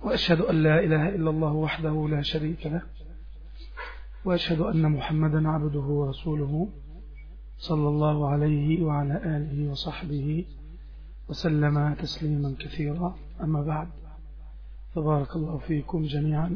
وأشهد أن لا إله إلا الله وحده لا شريك له وأشهد أن محمدا عبده ورسوله صلى الله عليه وعلى آله وصحبه وسلم تسليما كثيرا أما بعد فبارك الله فيكم جميعا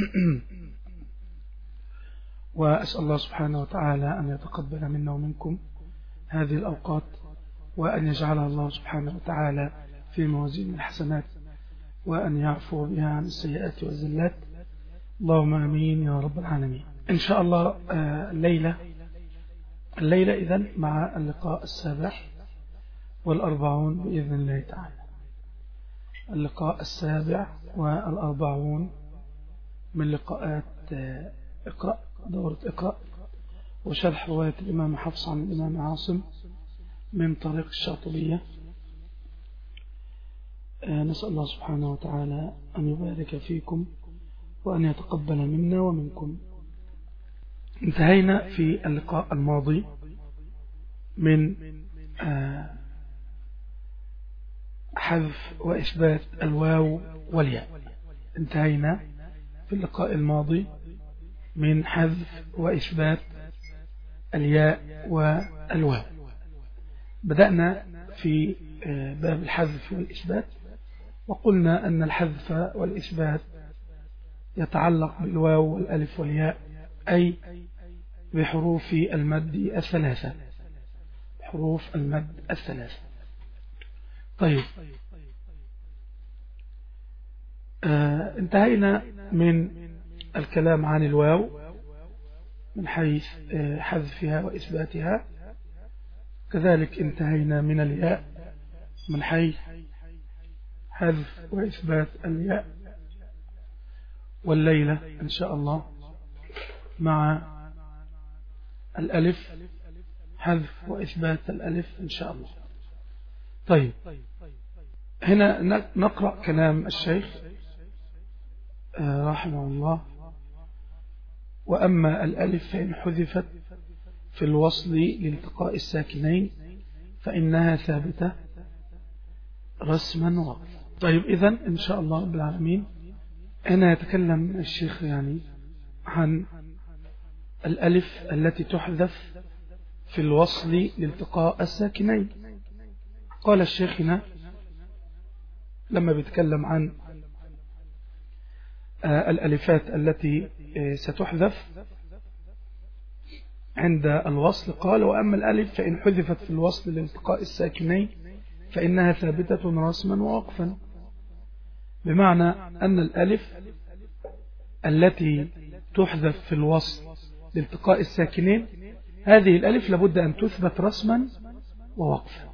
وأسأل الله سبحانه وتعالى أن يتقبل منا ومنكم هذه الأوقات وأن يجعلها الله سبحانه وتعالى في موازين الحسنات وأن يعفو بها عن السيئات والزلات اللهم أمين يا رب العالمين إن شاء الله الليلة الليلة إذن مع اللقاء السابع والأربعون بإذن الله تعالى اللقاء السابع والأربعون من لقاءات اقرأ دورة اقرأ وشرح رواية الإمام حفص عن الإمام عاصم من طريق الشاطبية نسأل الله سبحانه وتعالى أن يبارك فيكم وأن يتقبل منا ومنكم انتهينا في اللقاء الماضي من حذف وإثبات الواو والياء انتهينا في اللقاء الماضي من حذف وإثبات الياء والواو بدأنا في باب الحذف والإثبات وقلنا أن الحذف والإثبات يتعلق بالواو والألف والياء أي بحروف المد الثلاثة حروف المد الثلاثة طيب آه انتهينا من الكلام عن الواو من حيث آه حذفها وإثباتها كذلك انتهينا من الياء من حيث حذف وإثبات الياء والليلة إن شاء الله مع الألف حذف وإثبات الألف إن شاء الله طيب هنا نقرأ كلام الشيخ رحمه الله وأما الألف فإن حذفت في الوصل لالتقاء الساكنين فإنها ثابتة رسما وقفا طيب إذن إن شاء الله رب العالمين أنا يتكلم الشيخ يعني عن الألف التي تحذف في الوصل لالتقاء الساكنين قال الشيخ هنا لما بيتكلم عن الألفات التي ستحذف عند الوصل قال وأما الألف فإن حذفت في الوصل لالتقاء الساكنين فإنها ثابتة رسما ووقفا بمعنى أن الألف التي تحذف في الوصل لالتقاء الساكنين هذه الألف لابد أن تثبت رسما ووقفا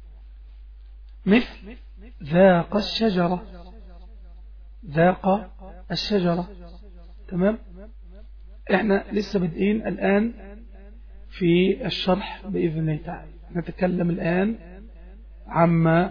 مثل ذاق الشجرة ذاق الشجرة تمام احنا لسه بدئين الآن في الشرح بإذن الله تعالى نتكلم الآن عما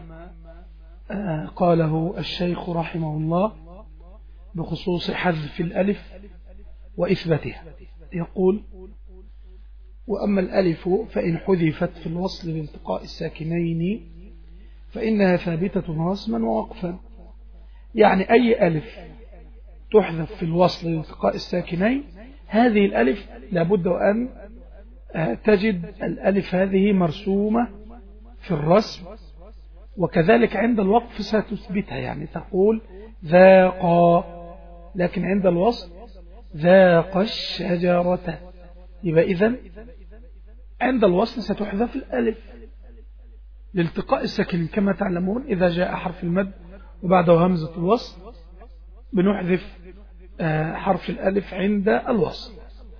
قاله الشيخ رحمه الله بخصوص حذف الألف وإثباتها يقول وأما الألف فإن حذفت في الوصل لالتقاء الساكنين فإنها ثابتة رسما ووقفا يعني أي ألف تحذف في الوصل لالتقاء الساكنين هذه الألف لابد أن تجد الألف هذه مرسومة في الرسم وكذلك عند الوقف ستثبتها يعني تقول ذاق لكن عند الوصل ذاق الشجرة يبقى إذن عند الوصل ستحذف الألف لالتقاء الساكن كما تعلمون إذا جاء حرف المد وبعده همزة الوصل بنحذف حرف الألف عند الوصل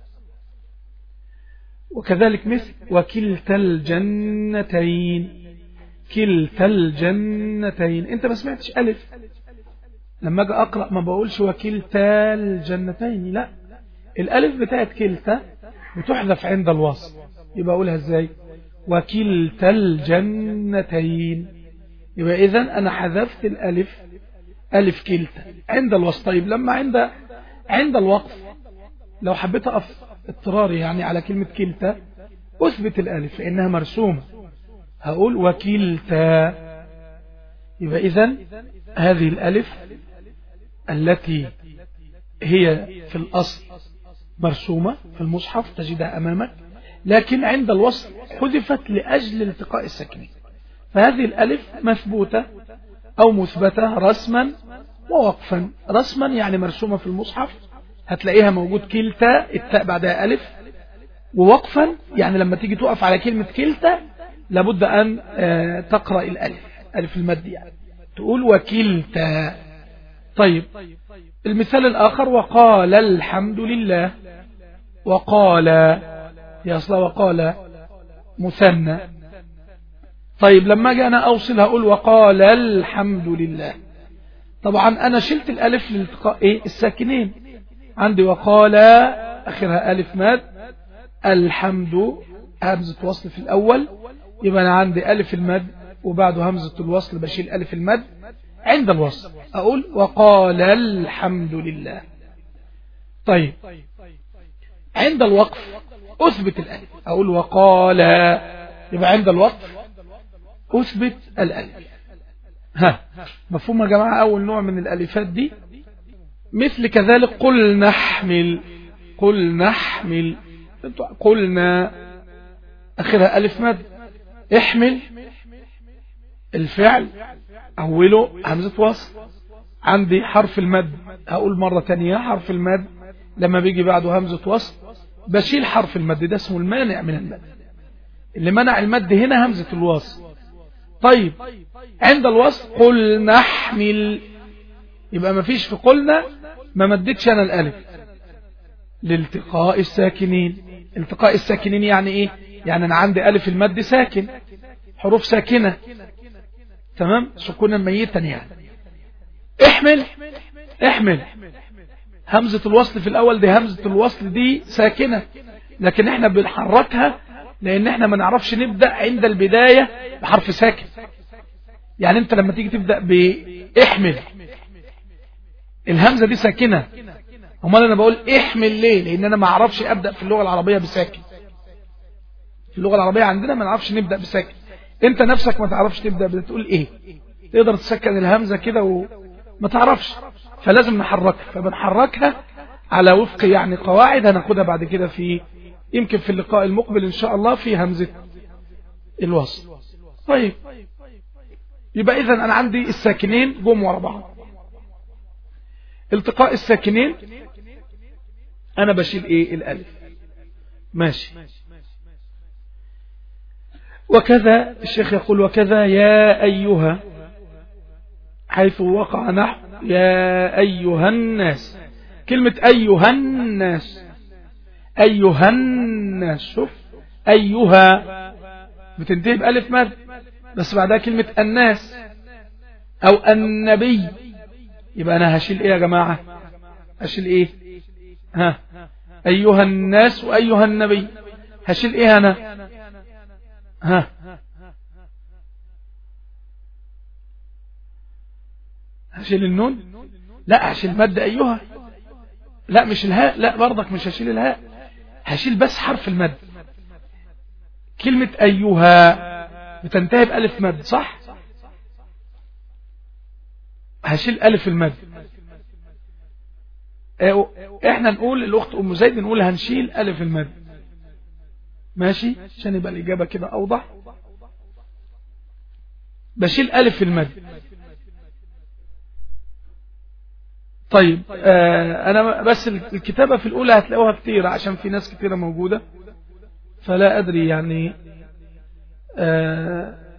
وكذلك مثل وكلتا الجنتين كلتا الجنتين انت ما سمعتش ألف لما اجي أقرأ ما بقولش وكلتا الجنتين لا الألف بتاعت كلتا بتحذف عند الوصل يبقى أقولها ازاي وكلتا الجنتين يبقى إذن أنا حذفت الألف ألف كلتا عند الوصل طيب لما عند عند الوقف لو حبيت أقف اضطراري يعني على كلمة كلتا أثبت الألف فإنها مرسومة هقول وكلتا يبقى إذن هذه الألف التي هي في الأصل مرسومة في المصحف تجدها أمامك لكن عند الوصل حذفت لأجل التقاء الساكنين فهذه الألف مثبوتة أو مثبتة رسما ووقفا رسما يعني مرسومة في المصحف هتلاقيها موجود كلتا التاء بعدها ألف ووقفا يعني لما تيجي تقف على كلمة كلتا لابد أن آه، تقرأ الألف ألف المد يعني تقول وكلتا طيب المثال الآخر وقال الحمد لله وقال هي أصلا وقال مثنى طيب لما جاء أنا أوصل هقول وقال الحمد لله طبعا أنا شلت الألف لالتقاء إيه الساكنين عندي وقال آخرها ألف ماد الحمد همزة وصل في الأول يبقى أنا عندي ألف المد وبعده همزة الوصل بشيل ألف المد عند الوصل أقول وقال الحمد لله طيب عند الوقف أثبت الألف أقول وقال يبقى عند الوقف أثبت الألف ها مفهوم يا جماعة أول نوع من الألفات دي مثل كذلك قل نحمل قل نحمل قلنا أخرها ألف مد احمل الفعل أوله همزة وصل عندي حرف المد هقول مرة تانية حرف المد لما بيجي بعده همزة وصل بشيل حرف المد ده اسمه المانع من المد اللي منع المد هنا همزة الوصل طيب عند الوصل قل نحمل يبقى ما فيش في قلنا ما مدتش انا الالف لالتقاء الساكنين التقاء الساكنين يعني ايه يعني انا عندي الف المد ساكن حروف ساكنة تمام سكونا ميتا يعني احمل احمل همزة الوصل في الاول دي همزة الوصل دي ساكنة لكن احنا بنحركها لان احنا ما نعرفش نبدأ عند البداية بحرف ساكن يعني انت لما تيجي تبدأ باحمل الهمزة دي ساكنة امال انا بقول احمل ليه لان انا ما اعرفش ابدأ في اللغة العربية بساكن في اللغة العربية عندنا ما نعرفش نبدأ بساكن انت نفسك ما تعرفش تبدأ بتقول ايه تقدر تسكن الهمزة كده وما تعرفش فلازم نحركها فبنحركها على وفق يعني قواعد هناخدها بعد كده في يمكن في اللقاء المقبل ان شاء الله في همزة الوصل طيب يبقى اذا انا عندي الساكنين جم ورا بعض التقاء الساكنين انا بشيل ايه الالف ماشي وكذا الشيخ يقول وكذا يا أيها حيث وقع نحو يا أيها الناس كلمة أيها الناس أيها الناس شوف أيها بتنتهي بألف مد بس بعدها كلمة الناس أو النبي يبقى أنا هشيل إيه يا جماعة هشيل إيه ها أيها الناس وأيها النبي هشيل إيه أنا ها هشيل النون لا هشيل مادة أيها لا مش الهاء لا برضك مش هشيل الهاء هشيل بس حرف المد كلمة أيها بتنتهي بألف مد صح هشيل ألف المد احنا نقول الأخت أم زيد نقول هنشيل ألف المد ماشي عشان يبقى الإجابة كده أوضح بشيل ألف المد طيب آه أنا بس الكتابة في الأولى هتلاقوها كتيرة عشان في ناس كتيرة موجودة فلا أدري يعني آه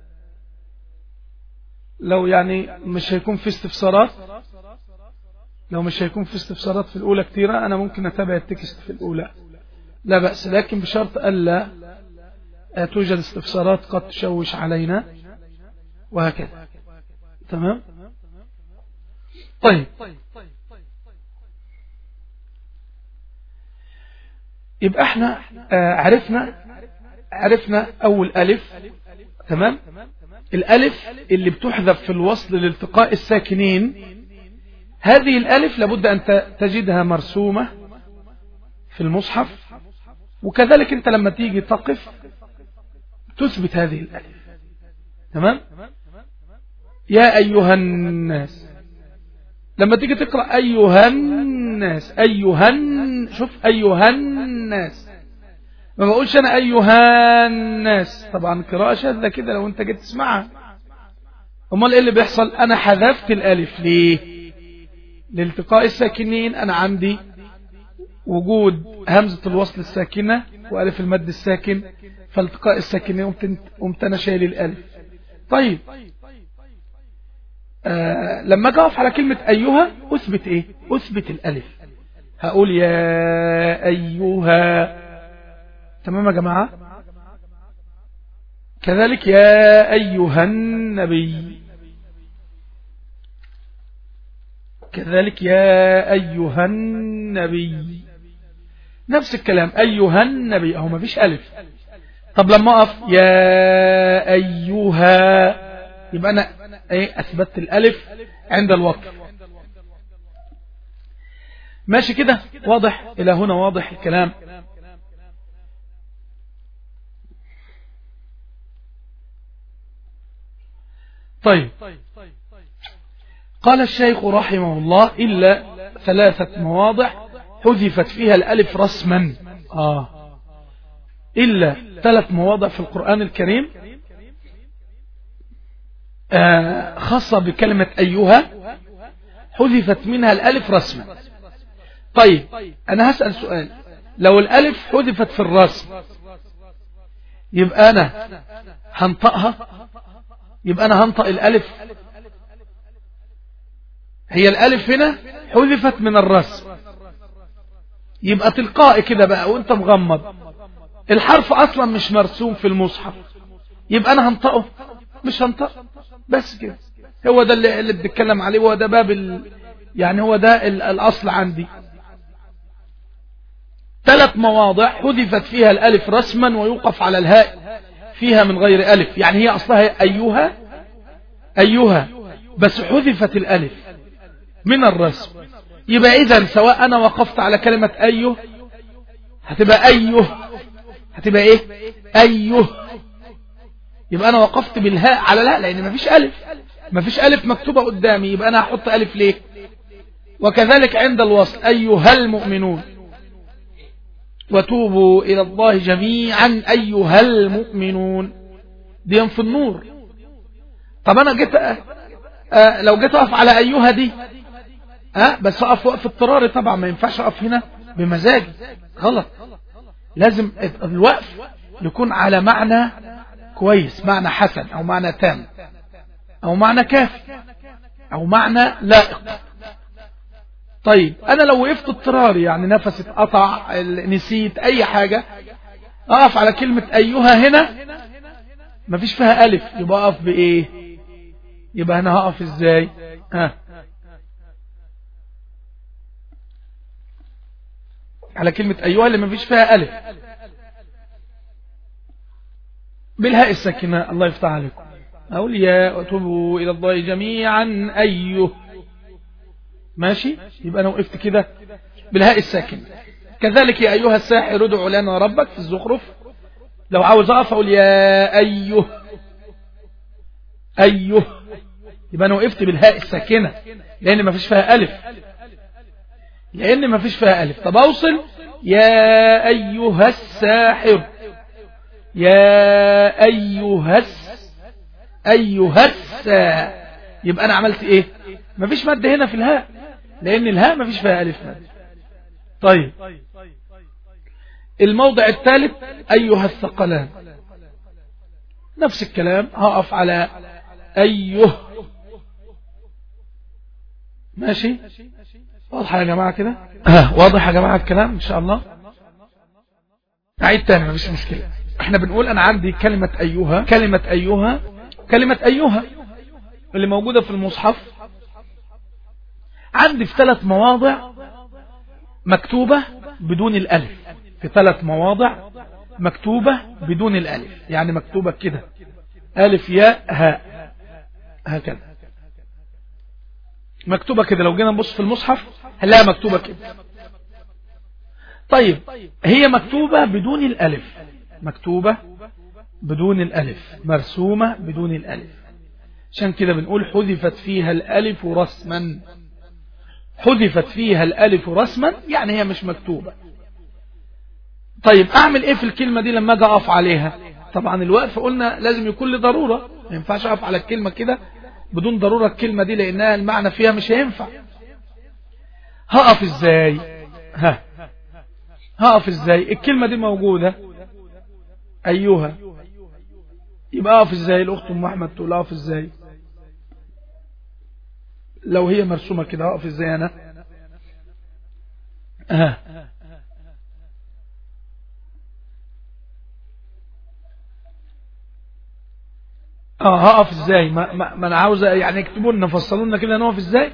لو يعني مش هيكون في استفسارات لو مش هيكون في استفسارات في الأولى كتيرة أنا ممكن أتابع التكست في الأولى لا بأس لكن بشرط ألا توجد استفسارات قد تشوش علينا وهكذا تمام طيب يبقى احنا عرفنا عرفنا أول ألف تمام الألف اللي بتحذف في الوصل لالتقاء الساكنين هذه الألف لابد أن تجدها مرسومة في المصحف وكذلك أنت لما تيجي تقف تثبت هذه الألف تمام يا أيها الناس لما تيجي تقرأ أيها الناس أيها شوف أيها الناس ما بقولش أنا أيها الناس طبعا قراءة شاذة كده لو أنت جيت تسمعها أمال إيه اللي بيحصل أنا حذفت الألف ليه لالتقاء الساكنين أنا عندي وجود همزة الوصل الساكنة وألف المد الساكن فالتقاء الساكنين قمت أنا شايل الألف طيب آه لما اقف على كلمة أيها أثبت إيه أثبت الألف هقول يا أيها تمام يا جماعة كذلك يا أيها النبي كذلك يا أيها النبي نفس الكلام أيها النبي أهو ما فيش ألف طب لما أقف يا أيها يبقى أنا ايه أثبتت الألف عند الوقف ماشي كده واضح إلى هنا واضح الكلام طيب قال الشيخ رحمه الله إلا ثلاثة مواضع حذفت فيها الألف رسما آه إلا ثلاث مواضع في القرآن الكريم آه خاصة بكلمة أيها حذفت منها الألف رسما طيب أنا هسأل سؤال لو الألف حذفت في الرسم يبقى أنا هنطقها يبقى أنا هنطق الألف هي الألف هنا حذفت من الرسم يبقى تلقائي كده بقى وانت مغمض الحرف أصلا مش مرسوم في المصحف يبقى أنا هنطقه مش هنطقه بس كده هو ده اللي, اللي بنتكلم عليه هو ده باب ال... يعني هو ده الأصل عندي ثلاث مواضع حذفت فيها الألف رسما ويوقف على الهاء فيها من غير ألف يعني هي أصلها أيها أيها بس حذفت الألف من الرسم يبقى إذا سواء أنا وقفت على كلمة أيه هتبقى أيه هتبقى إيه أيه يبقى أنا وقفت بالهاء على لا لأن مفيش ألف مفيش ألف مكتوبة قدامي يبقى أنا هحط ألف ليه وكذلك عند الوصل أيها المؤمنون وتوبوا إلى الله جميعا أيها المؤمنون دي في النور طب أنا جيت أه لو جيت أقف على أيها دي أه بس أقف وقف اضطراري طبعا ما ينفعش أقف هنا بمزاجي غلط لازم الوقف يكون على معنى كويس معنى حسن أو معنى تام أو معنى كافي أو معنى لائق طيب أنا لو وقفت اضطراري يعني نفسي اتقطع نسيت أي حاجة أقف على كلمة أيها هنا مفيش فيها ألف يبقى أقف بإيه يبقى أنا هقف إزاي ها على كلمة أيها اللي مفيش فيها ألف بالهاء الساكنة الله يفتح عليكم أولياء وتوبوا إلى الله جميعا أيه ماشي يبقى أنا وقفت كده بالهاء الساكنة كذلك يا أيها الساحر ادعو لنا ربك في الزخرف لو عاوز أقف أقول يا أيه أيه يبقى أنا وقفت بالهاء الساكنة لأن ما فيش فيها ألف لأن ما فيش فيها ألف طب أوصل يا أيها الساحر يا أيها أيها السا يبقى أنا عملت إيه ما فيش مد هنا في الهاء لأن الهاء ما فيش فيها ألف مد طيب الموضع الثالث أيها الثقلان نفس الكلام هقف على أيه ماشي واضح يا جماعة كده واضح يا جماعة الكلام إن شاء الله أعيد تاني مفيش مشكلة احنا بنقول أنا عندي كلمة أيها كلمة أيها كلمة أيها اللي موجودة في المصحف عندي في ثلاث مواضع مكتوبة بدون الألف في ثلاث مواضع مكتوبة بدون الألف يعني مكتوبة كده ألف ياء هاء هكذا مكتوبة كده لو جينا نبص في المصحف هنلاقيها مكتوبة كده طيب هي مكتوبة بدون الألف مكتوبة بدون الألف مرسومة بدون الألف عشان كده بنقول حذفت فيها الألف رسما حذفت فيها الألف رسما يعني هي مش مكتوبة طيب أعمل إيه في الكلمة دي لما أجي أقف عليها طبعا الوقف قلنا لازم يكون لي ضرورة ما ينفعش أقف على الكلمة كده بدون ضرورة الكلمة دي لأنها المعنى فيها مش هينفع هقف إزاي ها هقف إزاي الكلمة دي موجودة أيها يبقى أقف إزاي الأخت أم أحمد تقول أقف إزاي لو هي مرسومة كده أقف إزاي أنا ها اه هقف ازاي ما, ما, ما انا عاوز يعني اكتبوا لنا فصلوا لنا كده نقف ازاي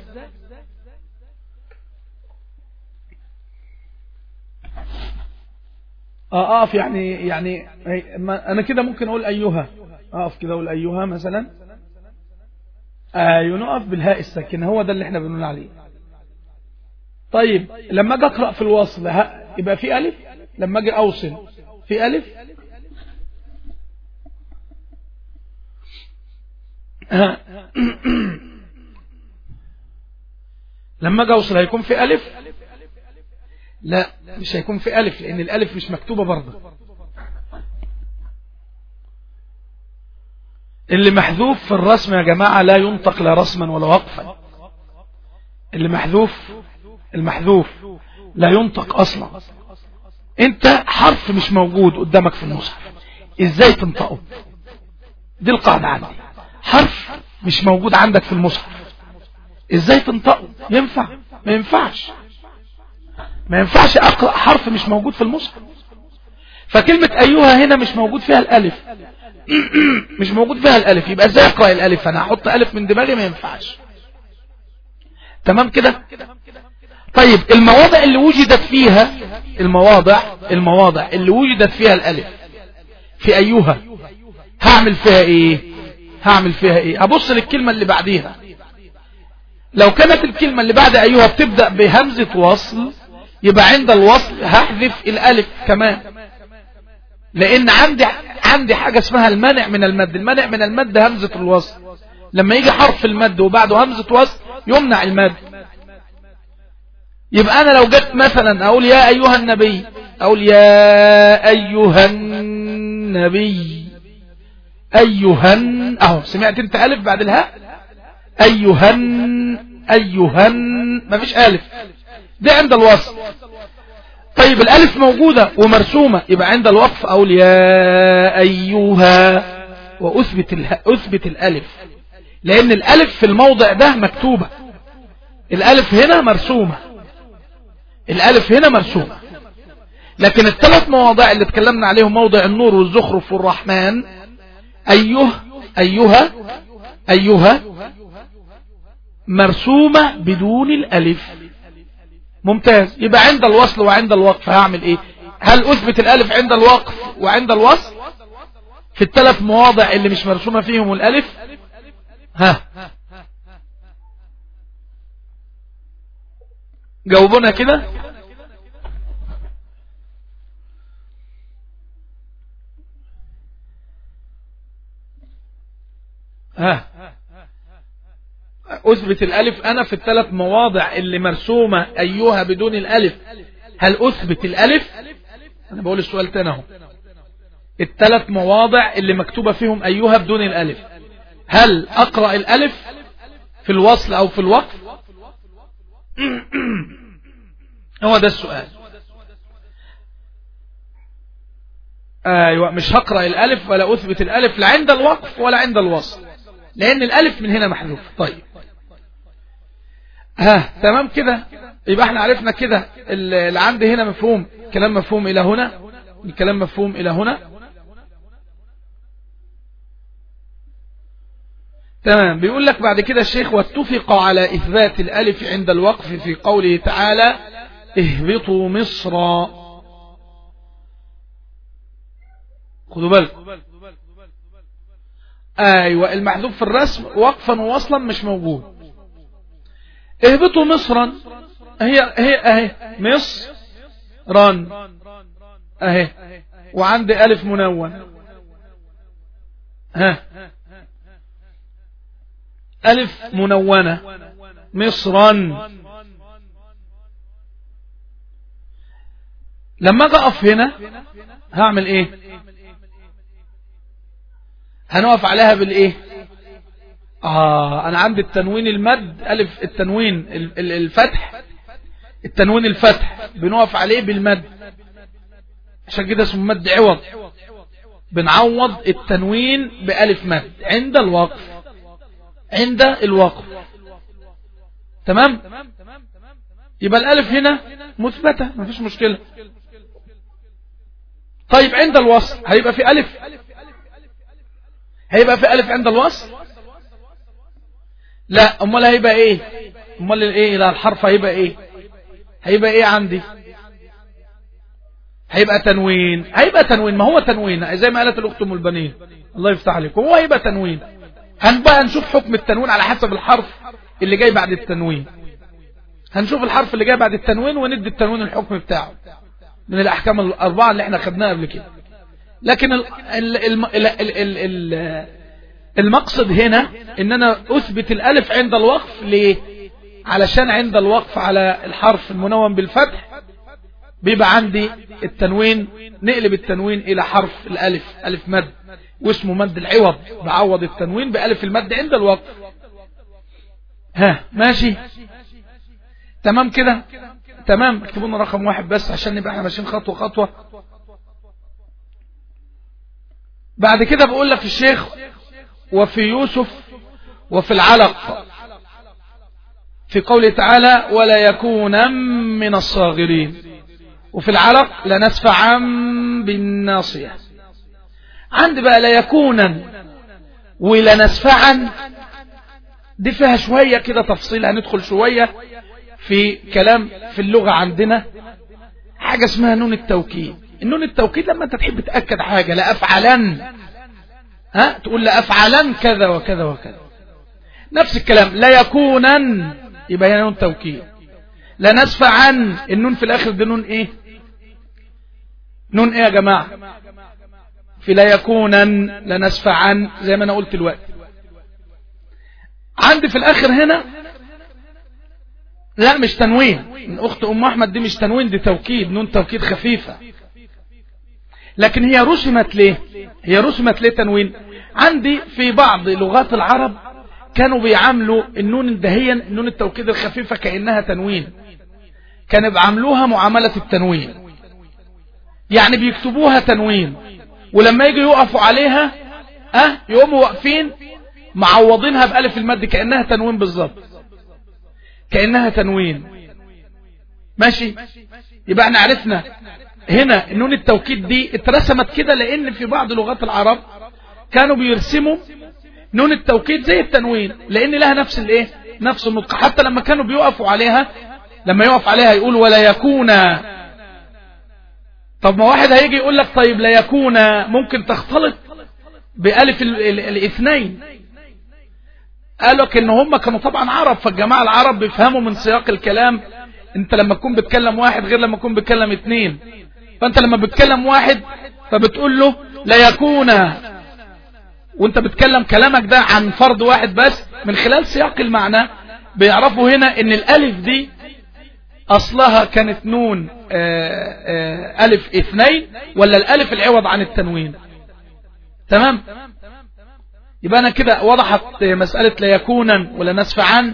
اه اقف يعني يعني انا كده ممكن اقول ايها اقف كده اقول ايها مثلا ايوه نقف بالهاء الساكنه هو ده اللي احنا بنقول عليه طيب لما اجي اقرا في الوصل ها يبقى في الف لما اجي اوصل في الف لما اجي اوصل هيكون في الف لا مش هيكون في الف لان الالف مش مكتوبه برضه اللي محذوف في الرسم يا جماعة لا ينطق لا رسما ولا وقفا اللي محذوف المحذوف لا ينطق اصلا انت حرف مش موجود قدامك في المصحف ازاي تنطقه دي القاعدة عندي حرف مش موجود عندك في المصحف ازاي تنطقه ينفع ما ينفعش ما ينفعش اقرأ حرف مش موجود في المصحف فكلمة ايها هنا مش موجود فيها الالف مش موجود فيها الالف يبقى ازاي اقرأ الالف انا احط الف من دماغي ما ينفعش تمام كده طيب المواضع اللي وجدت فيها المواضع المواضع اللي وجدت فيها الالف في ايها هعمل فيها ايه هعمل فيها ايه ابص للكلمة اللي بعديها لو كانت الكلمة اللي بعد ايها بتبدأ بهمزة وصل يبقى عند الوصل هحذف الالف كمان لان عندي عندي حاجة اسمها المنع من المد المنع من المد همزة الوصل لما يجي حرف المد وبعده همزة وصل يمنع المد يبقى انا لو جيت مثلا اقول يا ايها النبي اقول يا ايها النبي ايها اهو سمعت انت الف بعد الهاء ايها ايها ما فيش الف ده عند الوصل طيب الالف موجودة ومرسومة يبقى عند الوقف اقول يا ايها واثبت اثبت الالف لان الالف في الموضع ده مكتوبة الالف هنا مرسومة الالف هنا مرسومة لكن الثلاث مواضع اللي اتكلمنا عليهم موضع النور والزخرف والرحمن ايها ايها ايها مرسومة بدون الالف ممتاز يبقى عند الوصل وعند الوقف هعمل ايه هل اثبت الالف عند الوقف وعند الوصل في الثلاث مواضع اللي مش مرسومة فيهم الالف ها جاوبونا كده ها أثبت الألف أنا في الثلاث مواضع اللي مرسومة أيها بدون الألف هل أثبت الألف أنا بقول السؤال تاني اهو الثلاث مواضع اللي مكتوبة فيهم أيها بدون الألف هل أقرأ الألف في الوصل أو في الوقف هو ده السؤال أيوة مش هقرأ الألف ولا أثبت الألف لا عند الوقف ولا عند الوصل لأن الألف من هنا محذوف طيب ها تمام كده يبقى احنا عرفنا كده اللي عندي هنا مفهوم كلام مفهوم إلى هنا الكلام مفهوم إلى هنا تمام بيقول لك بعد كده الشيخ واتفق على إثبات الألف عند الوقف في قوله تعالى اهبطوا مصر خدوا بالكم ايوه المحذوف في الرسم وقفا ووصلا مش موجود اهبطوا مصرا هي هي اهي مصر ران اهي وعندي الف منون ها الف منونة مصرا لما اجي اقف هنا هعمل ايه هنقف عليها بالايه اه انا عندي التنوين المد الف التنوين الفتح التنوين الفتح بنقف عليه بالمد عشان كده اسمه مد عوض بنعوض التنوين بألف مد عند الوقف عند الوقف تمام يبقى الألف هنا مثبتة مفيش مشكلة طيب عند الوصل هيبقى في ألف هيبقى في ألف عند الوصل لا امال هيبقى ايه امال الايه لا الحرف هيبقى ايه هيبقى ايه عندي هيبقى تنوين هيبقى تنوين ما هو تنوين زي ما قالت الاخت ام البنين الله يفتح عليكم هو هيبقى تنوين هنبقى نشوف حكم التنوين على حسب الحرف اللي جاي بعد التنوين هنشوف الحرف اللي جاي بعد التنوين وندي التنوين الحكم بتاعه من الاحكام الاربعه اللي احنا خدناها قبل كده لكن ال ال ال ال ال ال المقصد هنا ان انا اثبت الالف عند الوقف ليه علشان عند الوقف على الحرف المنون بالفتح بيبقى عندي التنوين نقلب التنوين الى حرف الالف الف مد واسمه مد العوض بعوض التنوين بألف المد عند الوقف ها ماشي تمام كده تمام اكتبوا لنا رقم واحد بس عشان نبقى احنا ماشيين خطوة خطوة بعد كده بقول لك الشيخ وفي يوسف وفي العلق في قوله تعالى ولا يكون من الصاغرين وفي العلق لنسفعا بالناصية عند بقى لا يكونا ولنسفعا دي فيها شوية كده تفصيل هندخل شوية في كلام في اللغة عندنا حاجة اسمها نون التوكيد النون التوكيد لما انت تحب تأكد حاجة لا أفعلن ها تقول لا أفعلن كذا وكذا وكذا نفس الكلام لا يكونن يبقى هي نون توكيد لا نسفعن النون في الآخر دي نون ايه نون ايه يا جماعة في لا يكونن لنسفعن زي ما انا قلت الوقت عندي في الاخر هنا لا مش تنوين اخت ام احمد دي مش تنوين دي توكيد نون توكيد خفيفة لكن هي رسمت ليه هي رسمت ليه تنوين عندي في بعض لغات العرب كانوا بيعاملوا النون الدهيا النون التوكيد الخفيفة كأنها تنوين كانوا بيعاملوها معاملة التنوين يعني بيكتبوها تنوين ولما يجي يقفوا عليها اه يقوموا واقفين معوضينها بألف المد كأنها تنوين بالظبط كأنها تنوين ماشي يبقى احنا عرفنا هنا نون التوكيد دي اترسمت كده لان في بعض لغات العرب كانوا بيرسموا نون التوكيد زي التنوين لان لها نفس الايه نفس النطق حتى لما كانوا بيقفوا عليها لما يقف عليها يقول ولا يكون طب ما واحد هيجي يقول لك طيب لا يكون ممكن تختلط بألف الاثنين قالوا لك ان هم كانوا طبعا عرب فالجماعة العرب بيفهموا من سياق الكلام انت لما تكون بتكلم واحد غير لما تكون بتكلم اثنين فانت لما بتكلم واحد فبتقول له لا يكون وانت بتكلم كلامك ده عن فرد واحد بس من خلال سياق المعنى بيعرفوا هنا ان الالف دي اصلها كانت نون آآ آآ الف اثنين ولا الالف العوض عن التنوين تمام يبقى انا كده وضحت مسألة لا يكونا ولا نسفعا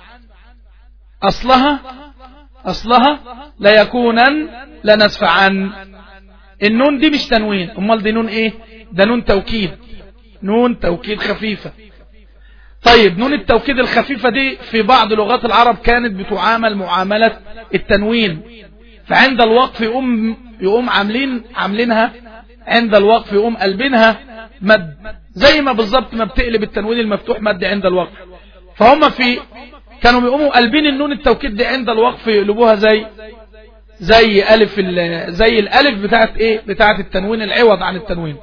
اصلها اصلها لا يكونا لا نسفعا النون دي مش تنوين امال دي نون ايه ده نون توكيد نون توكيد خفيفة طيب نون التوكيد الخفيفة دي في بعض لغات العرب كانت بتعامل معاملة التنوين فعند الوقف يقوم يقوم عاملين عاملينها عند الوقف يقوم قلبينها مد زي ما بالظبط ما بتقلب التنوين المفتوح مد عند الوقف فهم في كانوا بيقوموا قلبين النون التوكيد دي عند الوقف يقلبوها زي زي الف زي الالف بتاعت ايه بتاعت التنوين العوض عن التنوين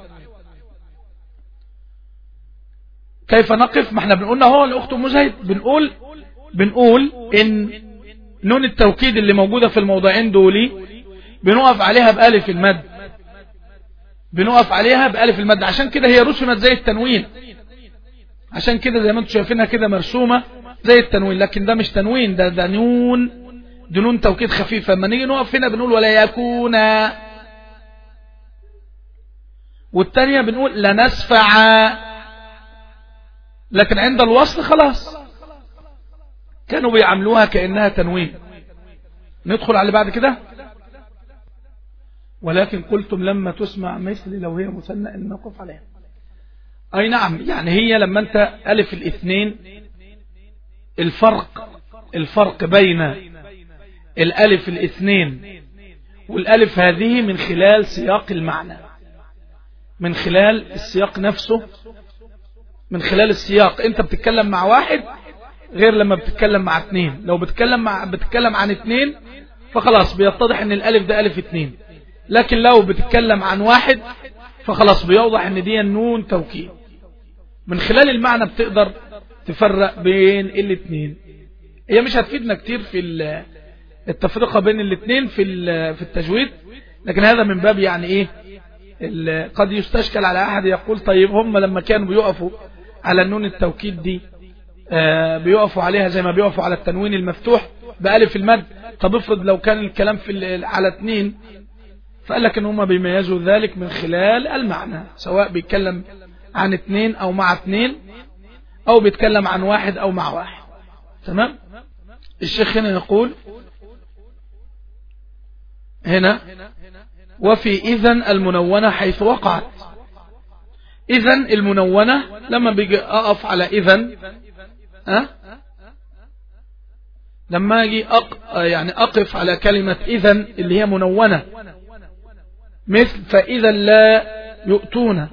كيف نقف ما احنا بنقولنا هو الاخت مجاهد بنقول بنقول ان نون التوكيد اللي موجودة في الموضعين دولي بنقف عليها بألف المد بنقف عليها بألف المد عشان كده هي رسمت زي التنوين عشان كده زي ما انتم شايفينها كده مرسومة زي التنوين لكن ده مش تنوين ده ده نون دي نون توكيد خفيفة لما نيجي نقف هنا بنقول ولا يكون والتانية بنقول لنسفع لكن عند الوصل خلاص كانوا بيعملوها كأنها تنوين ندخل على اللي بعد كده ولكن قلتم لما تسمع مثل لو هي مثنى ان نقف عليها اي نعم يعني هي لما انت الف الاثنين الفرق الفرق بين الالف الاثنين والالف هذه من خلال سياق المعنى من خلال السياق نفسه من خلال السياق انت بتتكلم مع واحد غير لما بتتكلم مع اثنين لو بتتكلم مع بتتكلم عن اثنين فخلاص بيتضح ان الالف ده الف اثنين لكن لو بتتكلم عن واحد فخلاص بيوضح ان دي النون توكيد من خلال المعنى بتقدر تفرق بين الاثنين هي مش هتفيدنا كتير في التفرقة بين الاثنين في في التجويد لكن هذا من باب يعني ايه قد يستشكل على احد يقول طيب هم لما كانوا بيقفوا على النون التوكيد دي آه بيقفوا عليها زي ما بيقفوا على التنوين المفتوح بألف المد طب افرض لو كان الكلام في على اثنين فقال لك ان هم بيميزوا ذلك من خلال المعنى سواء بيتكلم عن اثنين او مع اثنين او بيتكلم عن واحد او مع واحد تمام الشيخ هنا يقول هنا وفي إذن المنونة حيث وقعت إذن المنونة لما بيجي أقف على إذن أه؟ لما أجي أق... يعني أقف على كلمة إذن اللي هي منونة مثل فإذا لا يؤتون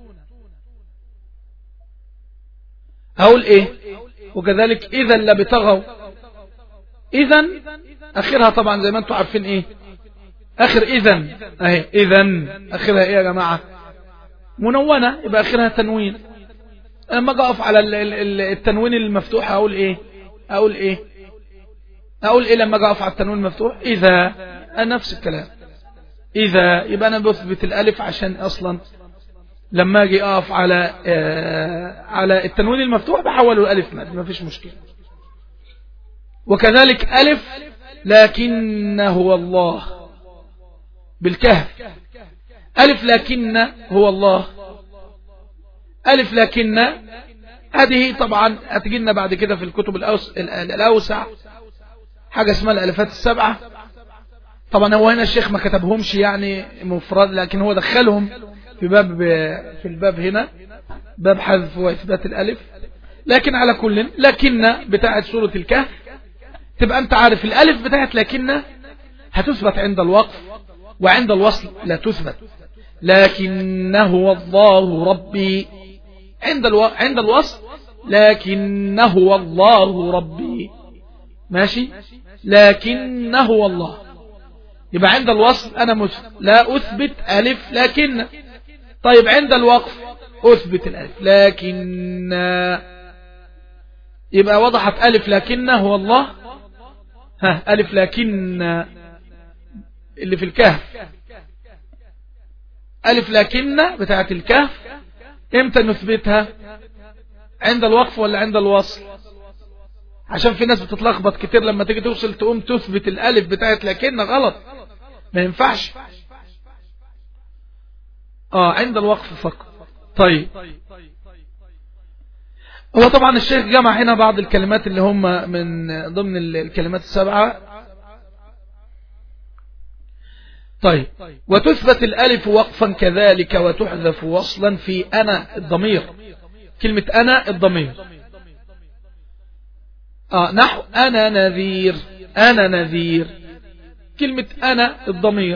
أقول إيه وكذلك إذا لبتغوا إذا آخرها طبعا زي ما أنتم عارفين إيه آخر إذا أهي إذا آخرها إيه يا جماعة منونة يبقى آخرها تنوين لما أجي أقف على التنوين المفتوح أقول إيه أقول إيه أقول إيه لما أجي أقف على التنوين المفتوح إذا نفس الكلام إذا يبقى أنا بثبت الألف عشان أصلا لما أجي أقف على آه على التنوين المفتوح بحوله الألف مد ما فيش مشكلة وكذلك ألف لكن هو الله بالكهف ألف لكن هو الله ألف لكن هذه طبعا هتجينا بعد كده في الكتب الأوسع حاجة اسمها الألفات السبعة طبعا هو هنا الشيخ ما كتبهمش يعني مفرد لكن هو دخلهم في باب في الباب هنا باب حذف وإثبات الألف لكن على كل لكن بتاعة سورة الكهف تبقى أنت عارف الألف بتاعة لكن هتثبت عند الوقف وعند الوصل لا تثبت لكنه الله ربي عند الو... عند الوصل لكنه الله ربي ماشي لكنه الله يبقى عند الوصل أنا مس... لا أثبت ألف لكن طيب عند الوقف أثبت الألف لكن يبقى وضحت ألف لكن هو الله ها ألف لكن اللي في الكهف ألف لكن بتاعت الكهف امتى نثبتها عند الوقف ولا عند الوصل عشان في ناس بتتلخبط كتير لما تيجي توصل تقوم تثبت الألف بتاعت لكن غلط ما ينفعش اه عند الوقف فقط طيب هو طبعا الشيخ جمع هنا بعض الكلمات اللي هم من ضمن الكلمات السبعة طيب وتثبت الألف وقفا كذلك وتحذف وصلا في أنا الضمير كلمة أنا الضمير آه نحو أنا نذير أنا نذير كلمة أنا الضمير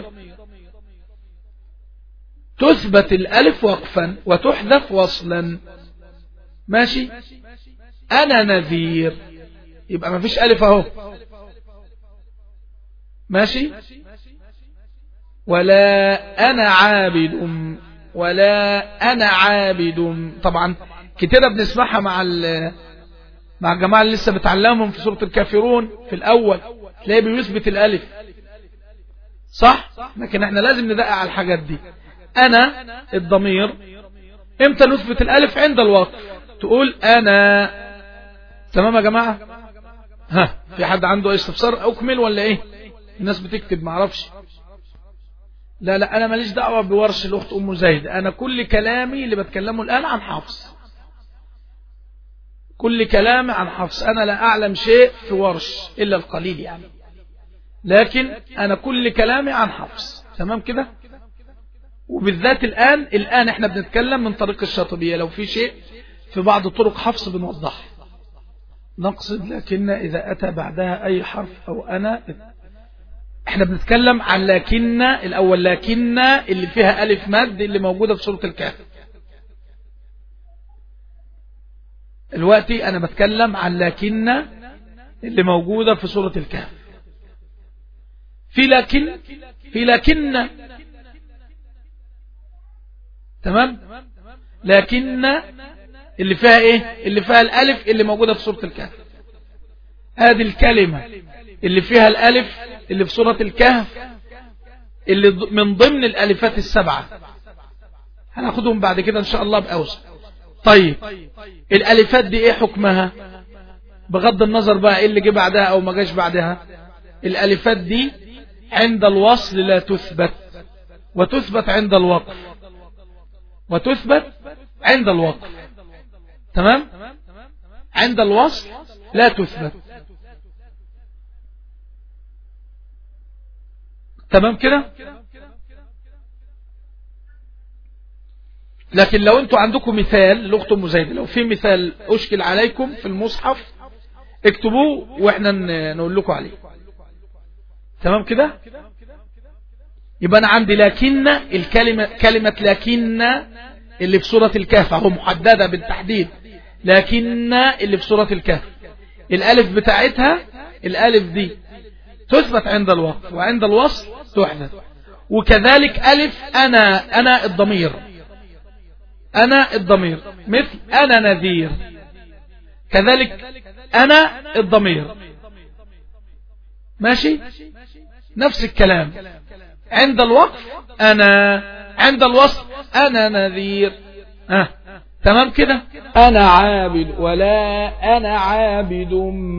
تثبت الألف وقفا وتحذف وصلا ماشي أنا نذير يبقى ما فيش ألف أهو ماشي ولا أنا عابد ولا أنا عابد طبعا كتير بنسمعها مع مع الجماعة اللي لسه بتعلمهم في سورة الكافرون في الأول تلاقيه بيثبت الألف صح لكن احنا لازم ندقق على الحاجات دي أنا الضمير امتى نثبت الألف عند الوقف تقول أنا تمام يا جماعة ها في حد عنده استفسار اكمل ولا ايه الناس بتكتب معرفش لا لا انا ماليش دعوة بورش الاخت ام زيد انا كل كلامي اللي بتكلمه الان عن حفص كل كلامي عن حفص انا لا اعلم شيء في ورش الا القليل يعني لكن انا كل كلامي عن حفص تمام كده وبالذات الان الان احنا بنتكلم من طريق الشاطبية لو في شيء في بعض طرق حفص بنوضحه نقصد لكن إذا أتى بعدها أي حرف أو أنا احنا بنتكلم عن لكن الأول لكن اللي فيها ألف مد اللي موجودة في سورة الكهف دلوقتي أنا بتكلم عن لكن اللي موجودة في سورة الكهف في لكن في لكن تمام لكن اللي فيها ايه اللي فيها الالف اللي موجودة في سورة الكهف هذه الكلمة اللي فيها الالف اللي في سورة الكهف اللي من ضمن الالفات السبعة هناخدهم بعد كده ان شاء الله بأوسع طيب الالفات دي ايه حكمها بغض النظر بقى ايه اللي جه بعدها او ما جاش بعدها الالفات دي عند الوصل لا تثبت وتثبت عند الوقف وتثبت عند الوقف تمام عند الوصل لا تثبت تمام كده لكن لو انتوا عندكم مثال لغة مزايدة لو في مثال اشكل عليكم في المصحف اكتبوه واحنا نقول لكم عليه تمام كده يبقى انا عندي لكن الكلمة كلمة لكن اللي في سورة الكهف اهو محددة بالتحديد لكن اللي في سورة الكهف الالف بتاعتها الالف دي تثبت عند الوقف وعند الوصل تحدث وكذلك الف انا انا الضمير انا الضمير مثل انا نذير كذلك انا الضمير ماشي نفس الكلام عند الوقف انا عند الوصل انا نذير أه. تمام كده انا عابد ولا انا عابد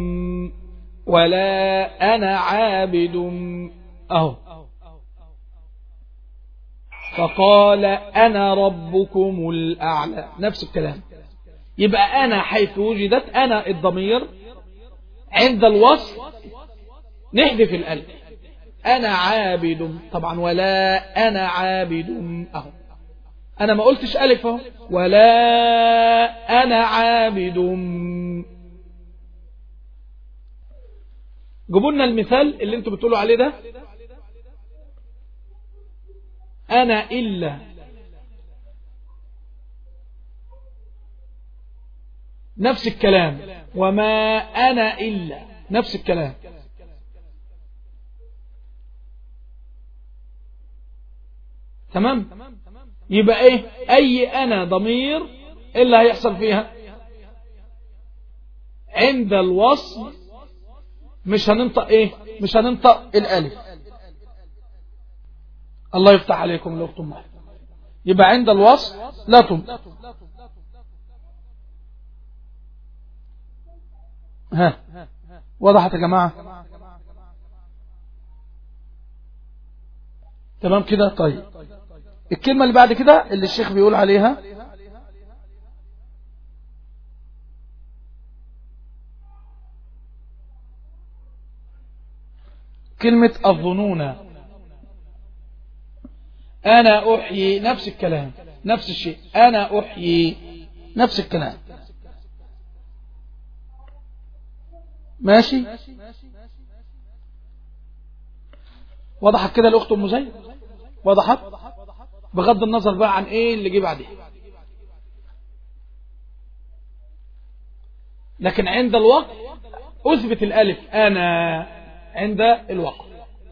ولا انا عابد اهو فقال انا ربكم الاعلى نفس الكلام يبقى انا حيث وجدت انا الضمير عند الوصل نحذف الالف انا عابد طبعا ولا انا عابد اهو انا ما قلتش الف اهو ولا انا عابد جيبوا لنا المثال اللي انتوا بتقولوا عليه ده انا الا نفس الكلام وما انا الا نفس الكلام تمام يبقى ايه اي انا ضمير ايه اللي هيحصل فيها عند الوصل مش هننطق ايه مش هننطق الالف الله يفتح عليكم لو اختم يبقى عند الوصل لا تنطق ها وضحت يا جماعة تمام كده طيب الكلمة اللي بعد كده اللي الشيخ بيقول عليها كلمة الظنون أنا أحيي نفس الكلام نفس الشيء أنا أحيي نفس الكلام ماشي وضحت كده الأخت أم زيد وضحت بغض النظر بقى عن ايه اللي جه بعديه لكن عند الوقف اثبت الالف انا عند الوقف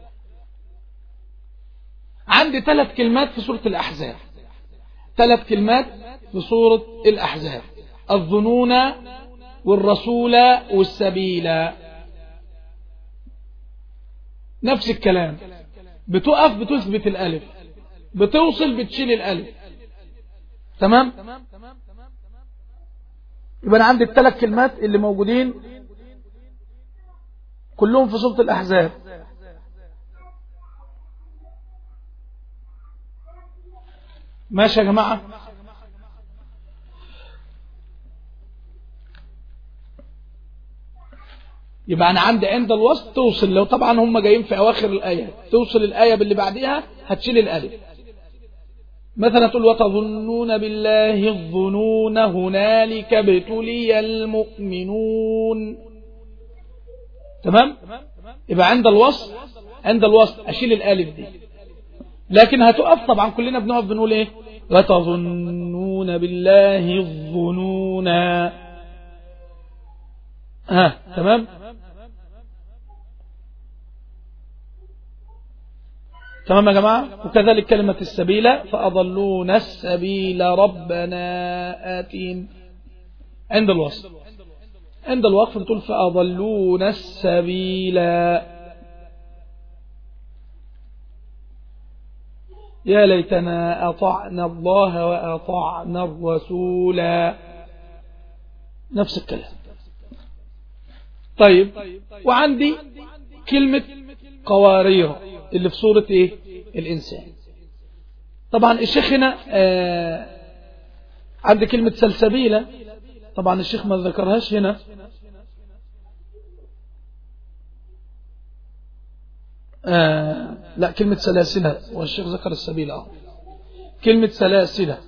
عندي ثلاث كلمات في سورة الاحزاب ثلاث كلمات في سورة الاحزاب الظنون والرسول والسبيل نفس الكلام بتقف بتثبت الالف بتوصل بتشيل الالف تمام يبقى انا عندي الثلاث كلمات اللي موجودين كلهم في سورة الأحزاب ماشي يا جماعة يبقى أنا عندي عند الوسط توصل لو طبعا هم جايين في أواخر الآية توصل الآية باللي بعدها هتشيل الألف مثلا تقول وتظنون بالله الظنون هنالك ابتلي المؤمنون تمام يبقى عند الوصف عند الوصف أشيل الألف دي لكن هتقف طبعا كلنا بنقف بنقول ايه وتظنون بالله الظنون ها تمام تمام يا جماعة وكذلك كلمة السبيل فأضلون السبيل ربنا آتين عند الوصف عند الوقف بتقول فأضلون السبيل يا ليتنا أطعنا الله وأطعنا الرسول نفس الكلام طيب وعندي كلمة قوارير اللي في صورة ايه الانسان طبعا الشيخ هنا آه عند كلمة سلسبيلة طبعا الشيخ ما ذكرهاش هنا آه لا كلمة سلاسلة والشيخ ذكر السبيل اه كلمة سلاسلة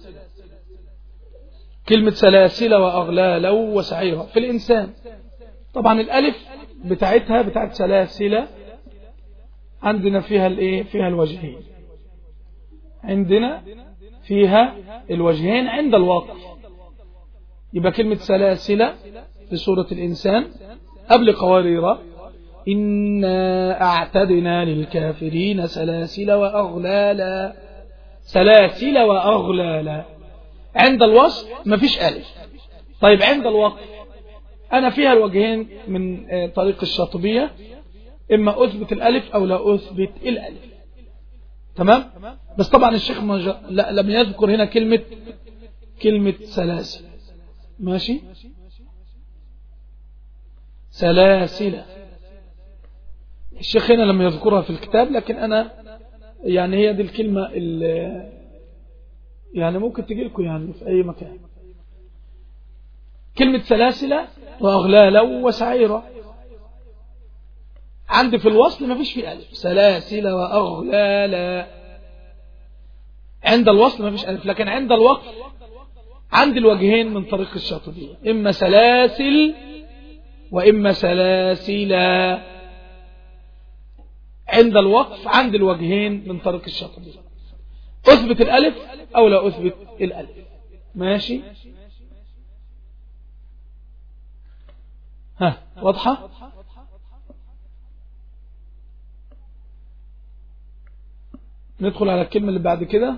كلمة سلاسلة وأغلالا وسعيرة في الإنسان طبعا الألف بتاعتها بتاعت سلاسلة عندنا فيها الايه فيها الوجهين عندنا فيها الوجهين عند الواقف يبقى كلمة سلاسل في سورة الإنسان قبل قوارير إنا أعتدنا للكافرين سلاسل وأغلالا سلاسل وأغلالا عند الوصف مفيش ألف طيب عند الوقف أنا فيها الوجهين من طريق الشاطبية إما أثبت الألف أو لا أثبت الألف تمام بس طبعا الشيخ مج... لا لم يذكر هنا كلمة كلمة سلاسل ماشي سلاسل الشيخ هنا لم يذكرها في الكتاب لكن أنا يعني هي دي الكلمة اللي يعني ممكن تجي لكم يعني في أي مكان كلمة سلاسل وأغلالا وسعيرة عندي في الوصل ما فيش فيه ألف سلاسل وأغلالا عند الوصل ما فيش ألف لكن عند الوقف عندي الوجهين من طريق الشاطبية إما سلاسل وإما سلاسلا عند الوقف عندي الوجهين من طريق الشاطبية أثبت الألف أو لا أثبت الألف ماشي ها واضحة ندخل على الكلمة اللي بعد كده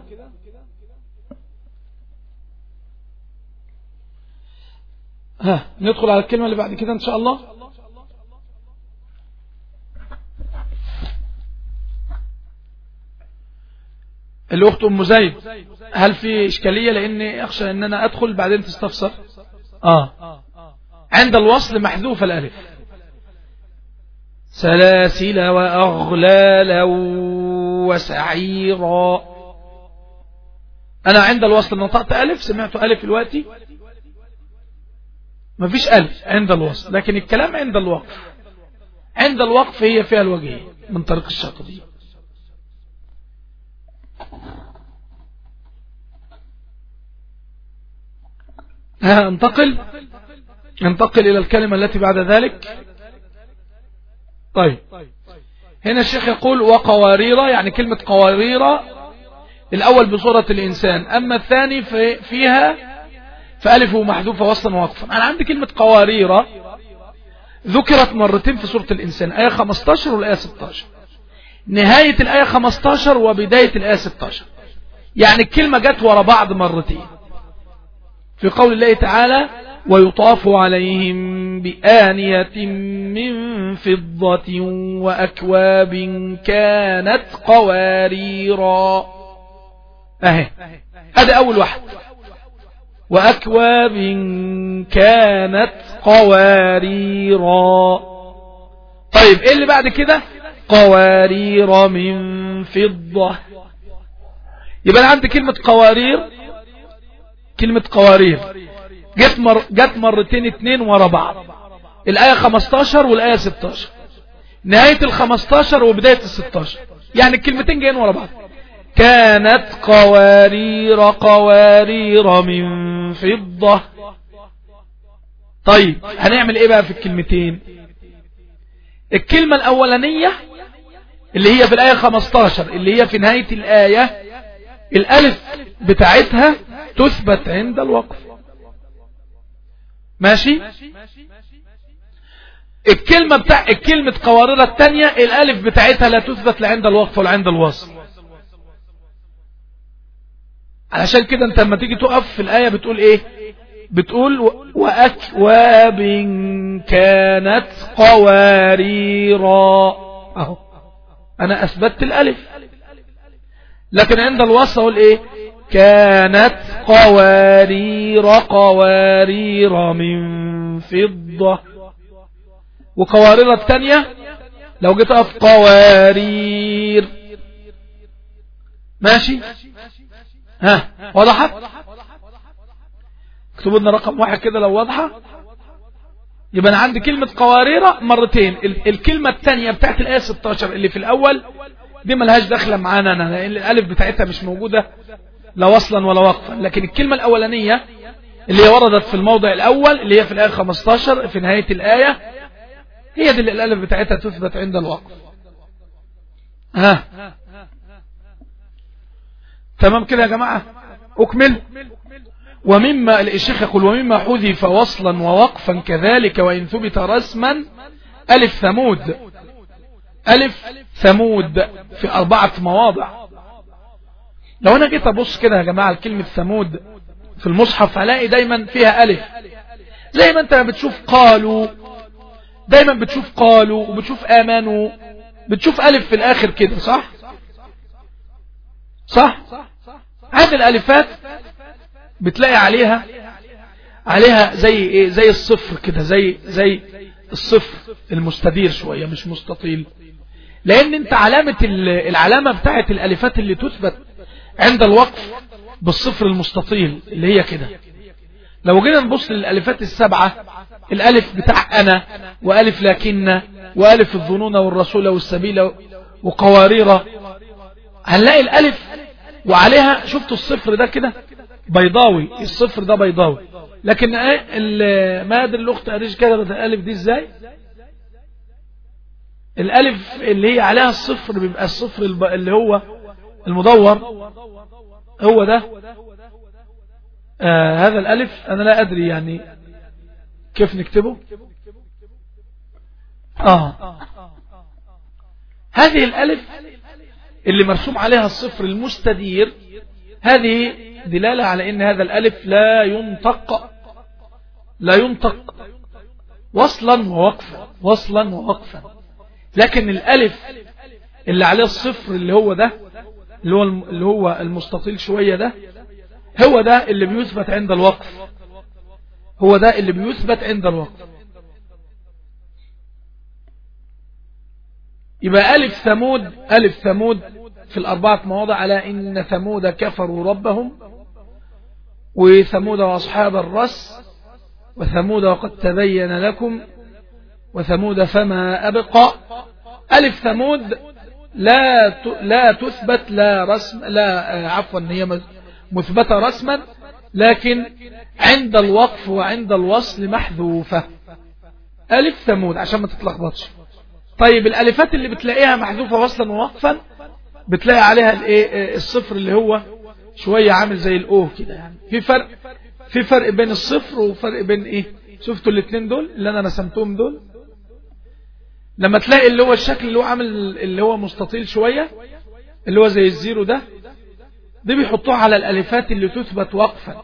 ها ندخل على الكلمة اللي بعد كده ان شاء الله الاخت ام زيد هل في اشكالية لاني اخشى ان انا ادخل بعدين تستفسر اه عند الوصل محذوف الالف سلاسل واغلالا وسعيرا أنا عند الوصل نطقت ألف سمعت ألف دلوقتي مفيش ألف عند الوصل لكن الكلام عند الوقف عند الوقف هي فيها الوجهين من طريق الشاطبية ها انتقل انتقل إلى الكلمة التي بعد ذلك طيب هنا الشيخ يقول وقوارير يعني كلمة قوارير الأول بصورة الإنسان أما الثاني في فيها فألفه محذوفة وصلا ووقفا أنا عندي كلمة قوارير ذكرت مرتين في سورة الإنسان آية 15 والآية 16 نهاية الآية 15 وبداية الآية 16 يعني الكلمة جت ورا بعض مرتين في قول الله تعالى ويطاف عليهم بآنية من فضة وأكواب كانت قواريرا أهي هذا أول واحد وأكواب كانت قواريرا طيب ايه اللي بعد كده قوارير من فضة يبقى انا عندي كلمة قوارير كلمة قوارير جت, مر... جت مرتين اتنين ورا بعض الآية 15 والآية 16 نهاية ال 15 وبداية ال 16 يعني الكلمتين جايين ورا بعض كانت قوارير قوارير من فضة طيب هنعمل ايه بقى في الكلمتين الكلمة الاولانية اللي هي في الآية 15 اللي هي في نهاية الآية الألف بتاعتها تثبت عند الوقف ماشي الكلمة بتاع الكلمة قوارير الثانية الألف بتاعتها لا تثبت لا عند الوقف ولا عند الوصل علشان كده انت لما تيجي تقف في الآية بتقول ايه بتقول وأكواب كانت قواريرا اهو انا اثبتت الالف لكن عند الوصل اقول ايه كانت قوارير قوارير من فضة وقوارير الثانية لو جيت اقف قوارير ماشي ها وضحت اكتبوا لنا رقم واحد كده لو واضحة يبقى انا عندي كلمة قواريرة مرتين الكلمة الثانية بتاعت الآية 16 اللي في الأول دي ملهاش دخلة معانا أنا لأن الألف بتاعتها مش موجودة لا وصلا ولا وقفا لكن الكلمة الأولانية اللي هي وردت في الموضع الأول اللي هي في الآية 15 في نهاية الآية هي دي اللي الألف بتاعتها تثبت عند الوقف ها تمام كده يا جماعة أكمل ومما الشيخ يقول ومما حذف وصلا ووقفا كذلك وإن ثبت رسما ألف ثمود ألف ثمود في أربعة مواضع لو أنا جيت أبص كده يا جماعة الكلمة ثمود في المصحف هلاقي دايما فيها ألف زي ما أنت بتشوف قالوا دايما بتشوف قالوا وبتشوف آمنوا بتشوف ألف في الآخر كده صح صح هذه الألفات بتلاقي عليها عليها زي ايه زي الصفر كده زي زي الصفر المستدير شوية مش مستطيل لان انت علامة العلامة بتاعت الالفات اللي تثبت عند الوقف بالصفر المستطيل اللي هي كده لو جينا نبص للالفات السبعة الالف بتاع انا والف لكن والف الظنون والرسول والسبيل وقوارير هنلاقي الالف وعليها شفتوا الصفر ده كده بيضاوي الصفر ده بيضاوي لكن ايه ما ادري الاخت قريش كتبت الالف دي ازاي الالف اللي هي عليها الصفر بيبقى الصفر اللي هو المدور هو ده آه هذا الالف انا لا ادري يعني كيف نكتبه اه هذه الالف اللي مرسوم عليها الصفر المستدير هذه دلالة على ان هذا الالف لا ينطق لا ينطق وصلا ووقفا وصلا ووقفا لكن الالف اللي عليه الصفر اللي هو ده اللي هو اللي هو المستطيل شوية ده هو ده اللي بيثبت عند الوقف هو ده اللي بيثبت عند الوقف يبقى ألف ثمود ألف ثمود في الأربعة مواضع على إن ثمود كفروا ربهم وثمود وأصحاب الرس وثمود وقد تبين لكم وثمود فما أبقى ألف ثمود لا لا تثبت لا رسم لا عفوا هي مثبتة رسما لكن عند الوقف وعند الوصل محذوفة ألف ثمود عشان ما تتلخبطش طيب الألفات اللي بتلاقيها محذوفة وصلا ووقفا بتلاقي عليها الايه الصفر اللي هو شوية عامل زي الاو كده يعني في فرق في فرق بين الصفر وفرق بين ايه شفتوا الاثنين دول اللي انا رسمتهم دول لما تلاقي اللي هو الشكل اللي هو عامل اللي هو مستطيل شوية اللي هو زي الزيرو ده دي بيحطوه على الالفات اللي تثبت وقفا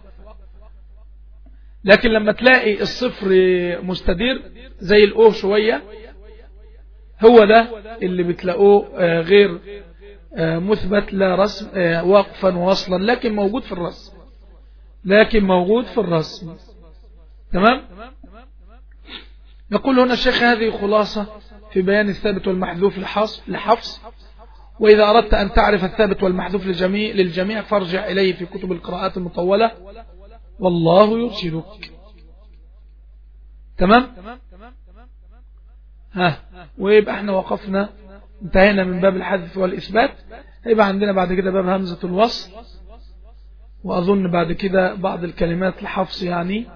لكن لما تلاقي الصفر مستدير زي الاو شوية هو ده اللي بتلاقوه غير مثبت لا رسم وقفا ووصلا لكن موجود في الرسم لكن موجود في الرسم تمام يقول هنا الشيخ هذه خلاصة في بيان الثابت والمحذوف لحفص وإذا أردت أن تعرف الثابت والمحذوف للجميع, للجميع فارجع إليه في كتب القراءات المطولة والله يرشدك تمام ها ويبقى احنا وقفنا انتهينا من باب الحذف والإثبات هيبقى عندنا بعد كده باب همزة الوصل وأظن بعد كده بعض الكلمات لحفص يعني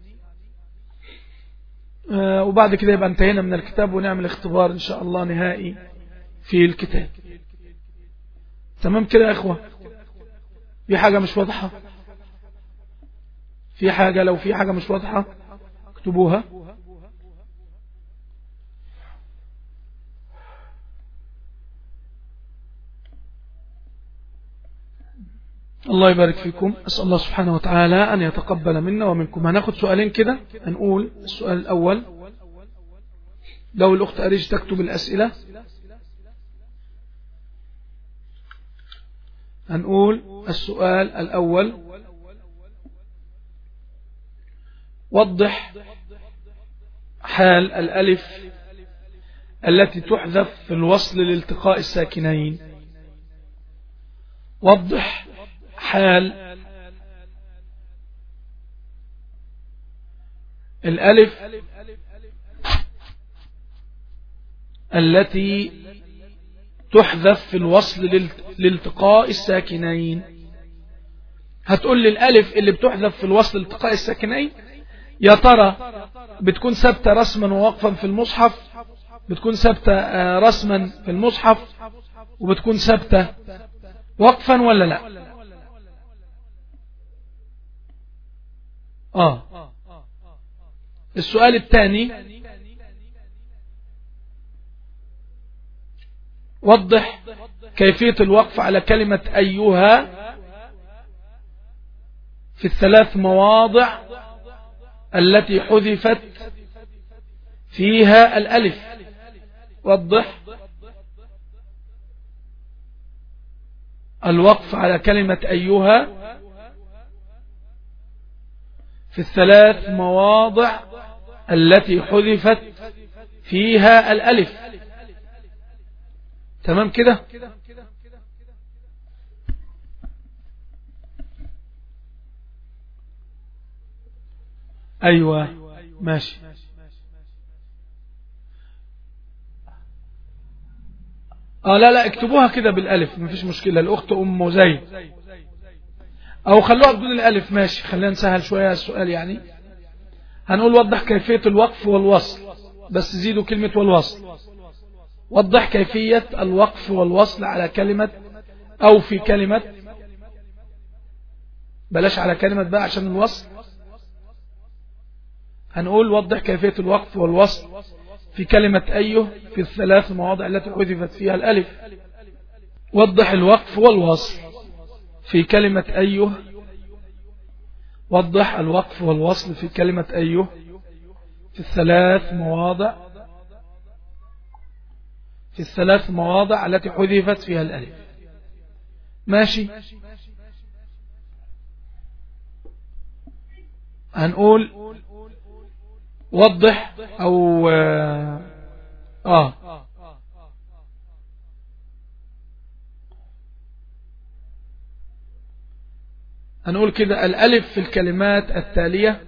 آه وبعد كده يبقى انتهينا من الكتاب ونعمل اختبار إن شاء الله نهائي في الكتاب تمام كده يا إخوة في حاجة مش واضحة في حاجة لو في حاجة مش واضحة اكتبوها الله يبارك فيكم أسأل الله سبحانه وتعالى أن يتقبل منا ومنكم هناخد سؤالين كده هنقول السؤال الأول لو الأخت أريج تكتب الأسئلة هنقول السؤال الأول وضح حال الألف التي تحذف في الوصل لالتقاء الساكنين وضح حال الألف التي تحذف في الوصل لالتقاء الساكنين هتقول لي الألف اللي بتحذف في الوصل لالتقاء الساكنين يا ترى بتكون ثابتة رسما ووقفا في المصحف بتكون ثابتة آه، رسما في المصحف وبتكون ثابتة وقفا ولا لا آه السؤال الثاني وضح كيفية الوقف على كلمة أيها في الثلاث مواضع التي حذفت فيها الألف وضح الوقف على كلمة أيها في الثلاث مواضع التي حذفت فيها الألف تمام كده أيوة ماشي اه لا لا اكتبوها كده بالالف مفيش مشكلة الاخت ام زيد او خلوها بدون الالف ماشي خلينا نسهل شوية السؤال يعني هنقول وضح كيفية الوقف والوصل بس زيدوا كلمة والوصل وضح كيفية الوقف والوصل على كلمة او في كلمة بلاش على كلمة بقى عشان الوصل هنقول وضح كيفية الوقف والوصل في كلمة أيه في الثلاث مواضع التي حذفت فيها الألف وضح الوقف والوصل في كلمة أيه وضح الوقف والوصل في كلمة أيه في الثلاث مواضع في الثلاث مواضع التي حذفت فيها الألف ماشي هنقول وضح او اه, آه. هنقول كده الألف في الكلمات التالية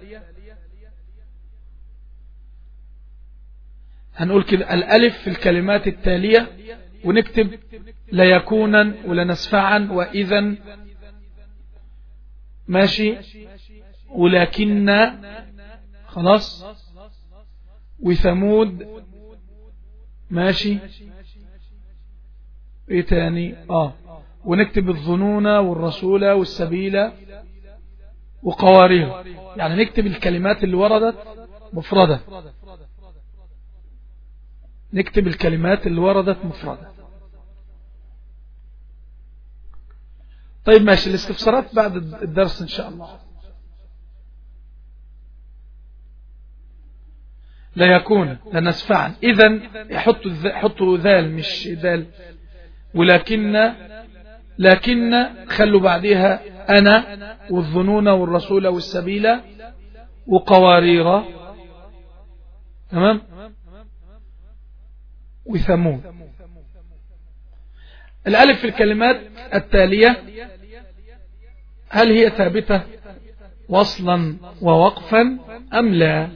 هنقول كده الألف في الكلمات التالية ونكتب ليكونا ولنسفعا وإذا ماشي ولكن خلاص وثمود ماشي ايه تاني اه ونكتب الظنون والرسول والسبيل وقوارير يعني نكتب الكلمات اللي وردت مفردة نكتب الكلمات اللي وردت مفردة طيب ماشي الاستفسارات بعد الدرس ان شاء الله لا يكون لنسفعا إذا يحطوا حطوا ذال مش ذال ولكن لكن خلوا بعدها أنا والظنون والرسول والسبيل وقوارير تمام وثمود الألف في الكلمات التالية هل هي ثابتة وصلا ووقفا أم لا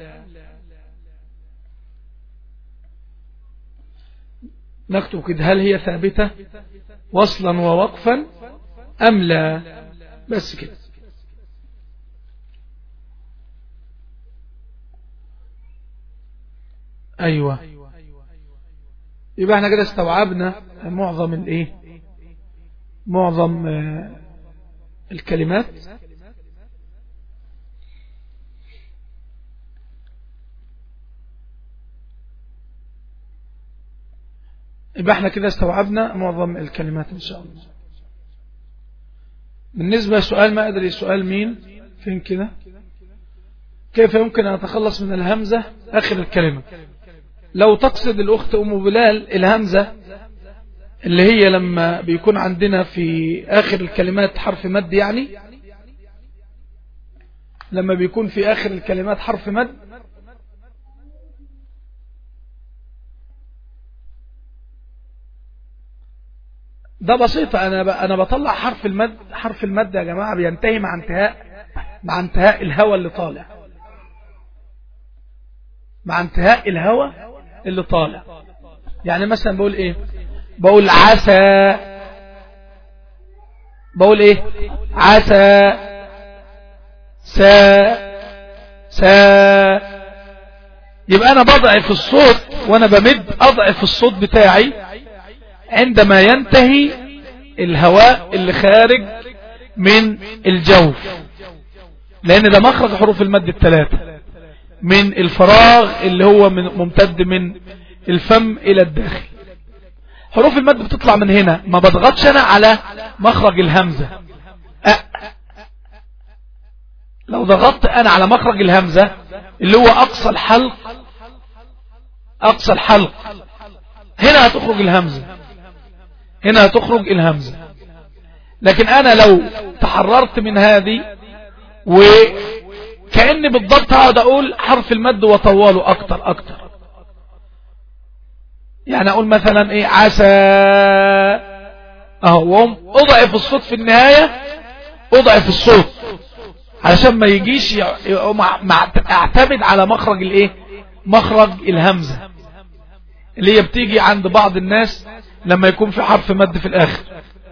نكتب كده هل هي ثابتة وصلا ووقفا أم لا بس كده أيوة يبقى احنا كده استوعبنا معظم الايه معظم آه، الكلمات يبقى احنا كده استوعبنا معظم الكلمات ان شاء الله بالنسبة لسؤال ما أدري سؤال مين فين كده كيف يمكن أن أتخلص من الهمزة آخر الكلمة لو تقصد الأخت أم بلال الهمزة اللي هي لما بيكون عندنا في آخر الكلمات حرف مد يعني لما بيكون في آخر الكلمات حرف مد ده بسيطة أنا أنا بطلع حرف المد حرف المد يا جماعة بينتهي مع انتهاء مع انتهاء الهواء اللي طالع مع انتهاء الهواء اللي طالع يعني مثلا بقول ايه بقول عسى بقول ايه عسى سا سا يبقى انا بضعف الصوت وانا بمد اضعف الصوت بتاعي عندما ينتهي الهواء اللي خارج من الجوف لان ده مخرج حروف المد الثلاثة من الفراغ اللي هو من ممتد من الفم الى الداخل حروف المد بتطلع من هنا ما بضغطش انا على مخرج الهمزة أ لو ضغطت انا على مخرج الهمزة اللي هو اقصى الحلق اقصى الحلق هنا هتخرج الهمزة هنا هتخرج الهمزة لكن انا لو تحررت من هذه وكأني بالضبط هقعد اقول حرف المد وطواله اكتر اكتر يعني اقول مثلا ايه عسى اهو وهم اضعف الصوت في النهاية اضعف الصوت علشان ما يجيش اعتمد على مخرج الايه مخرج الهمزة اللي هي بتيجي عند بعض الناس لما يكون في حرف مد في الاخر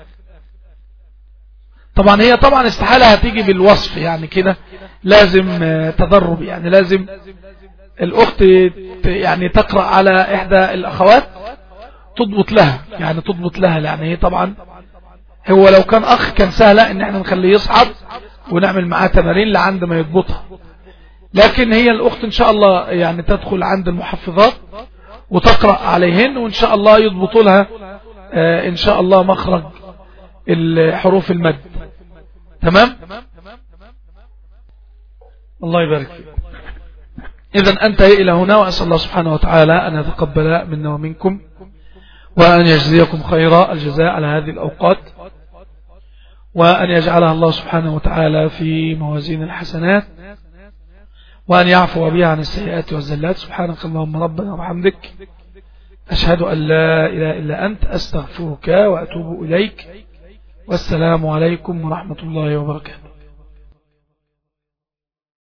طبعا هي طبعا استحالة هتيجي بالوصف يعني كده لازم تدرب يعني لازم الاخت يعني تقرأ على احدى الاخوات تضبط لها يعني تضبط لها يعني هي طبعا هو لو كان اخ كان سهلة ان احنا نخليه يصعد ونعمل معاه تمارين لعند ما يضبطها لكن هي الاخت ان شاء الله يعني تدخل عند المحفظات وتقرأ عليهن وان شاء الله يضبطوا لها ان شاء الله مخرج الحروف المد تمام الله يبارك فيك إذا أنتهي إلى هنا وأسأل الله سبحانه وتعالى أن يتقبل منا ومنكم وأن يجزيكم خير الجزاء على هذه الأوقات وأن يجعلها الله سبحانه وتعالى في موازين الحسنات وأن يعفو بها عن السيئات والزلات سبحانك اللهم ربنا وبحمدك أشهد أن لا إله إلا أنت أستغفرك وأتوب إليك والسلام عليكم ورحمة الله وبركاته